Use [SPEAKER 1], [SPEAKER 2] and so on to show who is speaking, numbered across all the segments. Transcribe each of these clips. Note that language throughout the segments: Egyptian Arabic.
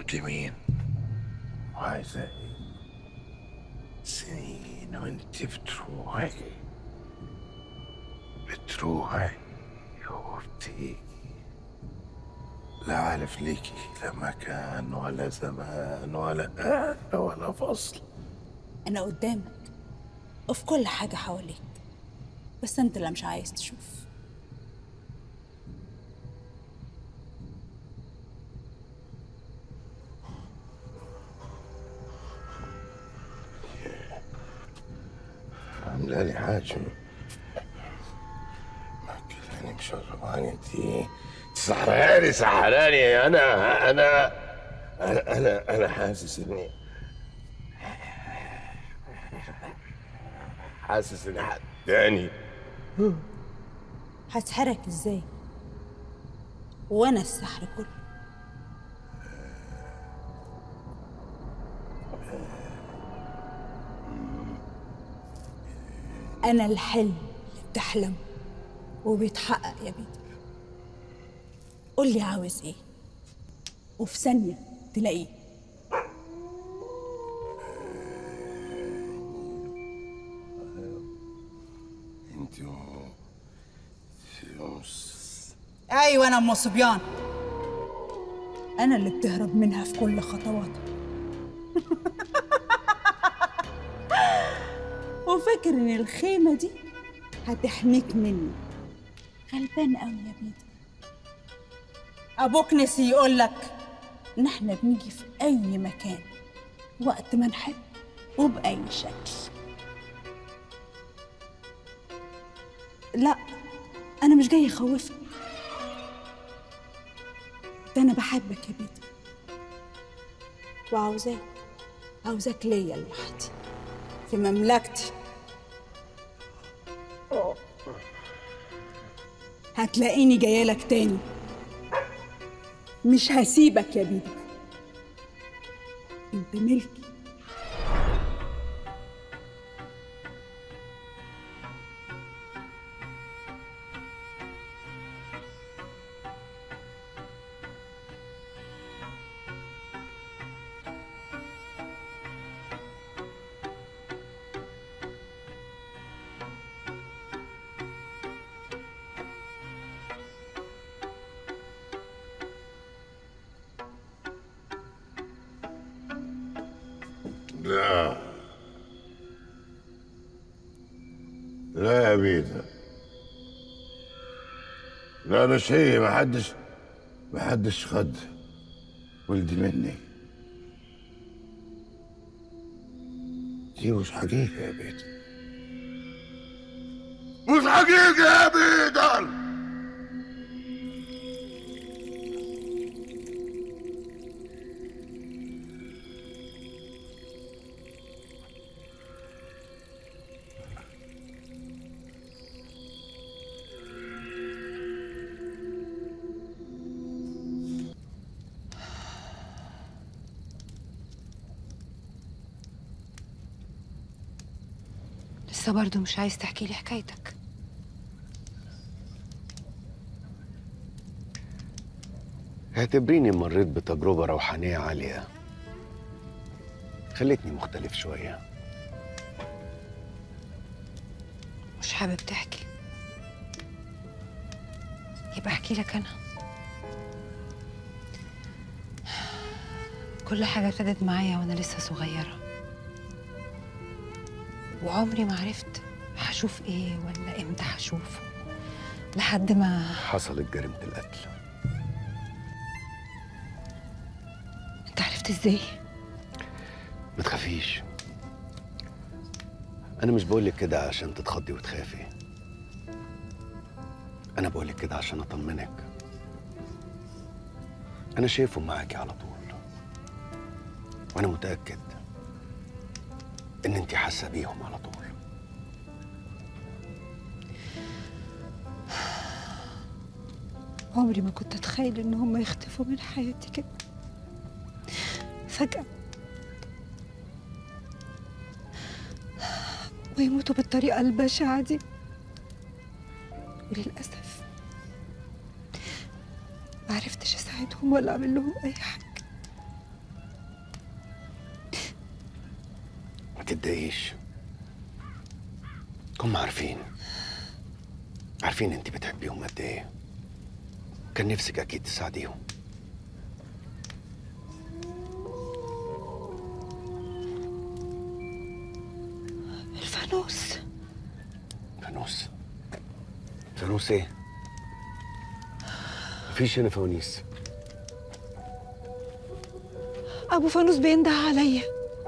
[SPEAKER 1] لمين وعايزة ايه سنين وانت بتروحي بتروحي وبتيجي لا عارف ليكي لا مكان ولا زمان ولا آن ولا فصل
[SPEAKER 2] أنا قدامك وفي كل حاجة حواليك بس أنت اللي مش عايز تشوف
[SPEAKER 1] عاملة لي حاجة ما كلاني مشرباني انتي سحراني سحراني انا انا انا انا, أنا حاسس اني حاسس اني حد تاني
[SPEAKER 2] هسحرك ازاي وانا السحر كله انا الحلم اللي بتحلمه وبيتحقق يا بيتر قول لي عاوز ايه وفي ثانيه تلاقيه
[SPEAKER 1] انتي فلوس
[SPEAKER 2] ايوه انا ام صبيان انا اللي بتهرب منها في كل خطواتك وفاكر ان الخيمه دي هتحميك مني غلبان قوي يا بيتر ابوك نسي يقول لك ان احنا بنيجي في اي مكان وقت ما نحب وباي شكل لا انا مش جاي اخوفك ده انا بحبك يا بيتر وعاوزاك عاوزاك ليا لوحدي في مملكتي هتلاقيني جايه لك تاني مش هسيبك يا بيتر انت ملكي
[SPEAKER 1] لا لا يا بيتا لا مش هي ما حدش ما حدش خد ولدي مني دي مش حقيقة يا بيتا مش حقيقة يا بيتا
[SPEAKER 3] لسه برضه مش عايز تحكي لي حكايتك
[SPEAKER 4] اعتبريني مريت بتجربة روحانية عالية خلتني مختلف شوية
[SPEAKER 3] مش حابب تحكي يبقى احكي لك انا كل حاجة ابتدت معايا وانا لسه صغيرة وعمري ما عرفت هشوف ايه ولا امتى هشوفه لحد ما
[SPEAKER 4] حصلت جريمة القتل
[SPEAKER 3] انت عرفت ازاي
[SPEAKER 4] ما تخافيش أنا مش بقولك كده عشان تتخضي وتخافي أنا بقولك كده عشان أطمنك أنا شايفهم معاكي على طول وأنا متأكد إن أنت حاسة بيهم على طول
[SPEAKER 3] عمري ما كنت اتخيل ان هم يختفوا من حياتي كده فجأة ويموتوا بالطريقة البشعة دي وللأسف ما عرفتش أساعدهم ولا أعمل لهم أي حاجة
[SPEAKER 4] تضايقيش هم عارفين عارفين انت بتحبيهم قد ايه كان نفسك اكيد تساعديهم
[SPEAKER 3] الفانوس
[SPEAKER 4] فانوس فانوس ايه مفيش هنا فوانيس
[SPEAKER 3] ابو فانوس بينده عليا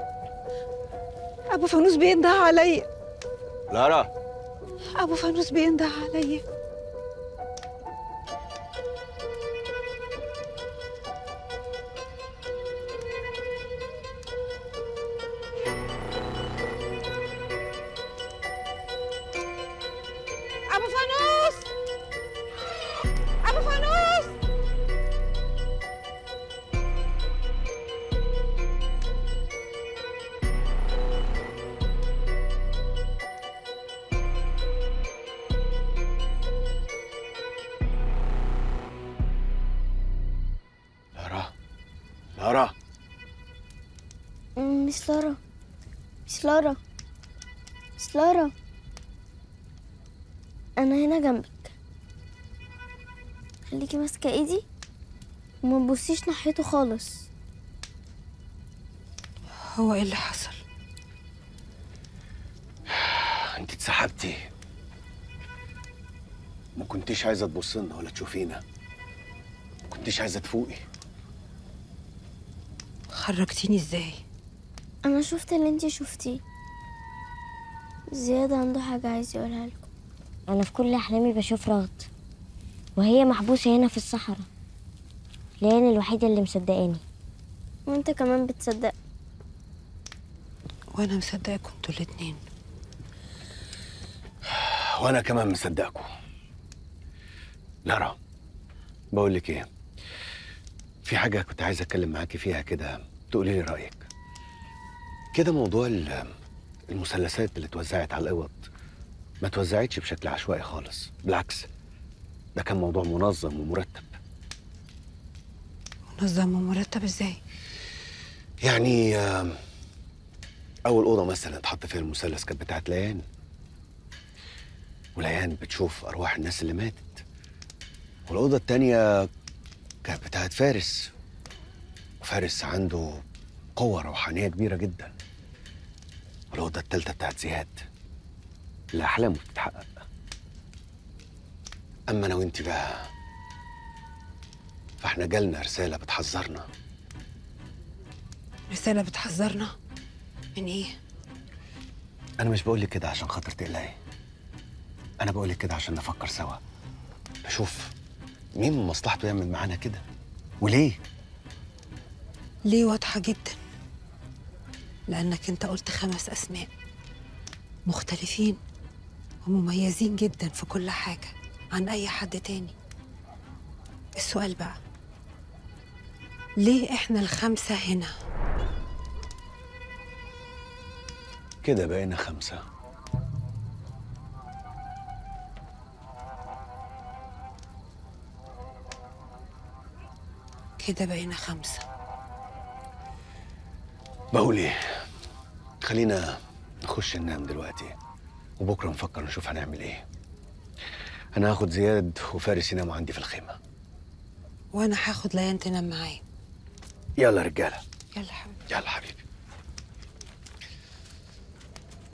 [SPEAKER 3] ابو فانوس بينده عليا
[SPEAKER 4] لارا
[SPEAKER 3] ابو فانوس بينده عليا ابو فانوس ابو فانوس
[SPEAKER 4] لارا لارا
[SPEAKER 5] مش لارا مش لارا مش لارا انا هنا جنبك خليكي ماسكه ايدي وما تبصيش ناحيته خالص
[SPEAKER 3] هو ايه اللي حصل
[SPEAKER 4] انت اتسحبتي ما كنتيش عايزه تبص لنا ولا تشوفينا ما كنتيش عايزه تفوقي
[SPEAKER 3] خرجتيني ازاي
[SPEAKER 5] انا شفت اللي انتي شفتيه زياد عنده حاجه عايز يقولها لكم
[SPEAKER 6] أنا في كل أحلامي بشوف رغد وهي محبوسة هنا في الصحراء ليان الوحيدة اللي مصدقاني
[SPEAKER 5] وانت كمان بتصدق
[SPEAKER 3] وانا مصدقكم انتوا الاتنين
[SPEAKER 4] وانا كمان مصدقكم لارا بقول لك ايه في حاجه كنت عايز اتكلم معاكي فيها كده تقولي لي رايك كده موضوع ال- المثلثات اللي اتوزعت على الاوض ما اتوزعتش بشكل عشوائي خالص بالعكس ده كان موضوع منظم ومرتب
[SPEAKER 3] منظم ومرتب ازاي
[SPEAKER 4] يعني آم، اول اوضه مثلا اتحط فيها المثلث كانت بتاعت ليان وليان بتشوف ارواح الناس اللي ماتت والاوضه التانيه كانت بتاعت فارس وفارس عنده قوه روحانيه كبيره جدا والاوضه التالته بتاعت زياد اللي احلامه بتتحقق اما انا وانت بقى فاحنا جالنا رساله بتحذرنا
[SPEAKER 3] رسالة بتحذرنا من ايه
[SPEAKER 4] انا مش بقول لك كده عشان خاطر تقلقي انا بقول لك كده عشان نفكر سوا نشوف مين من مصلحته يعمل معانا كده وليه
[SPEAKER 3] ليه واضحة جدا لأنك أنت قلت خمس أسماء مختلفين ومميزين جدا في كل حاجة عن أي حد تاني السؤال بقى ليه إحنا الخمسة هنا
[SPEAKER 4] كده بقينا خمسة
[SPEAKER 3] كده بقينا خمسة
[SPEAKER 4] بقول ايه خلينا نخش ننام دلوقتي وبكره نفكر نشوف هنعمل ايه انا هاخد زياد وفارس يناموا عندي في الخيمه
[SPEAKER 3] وأنا هاخد ليان تنام معايا
[SPEAKER 4] يلا رجاله
[SPEAKER 3] يلا حبيبي
[SPEAKER 4] يلا حبيبي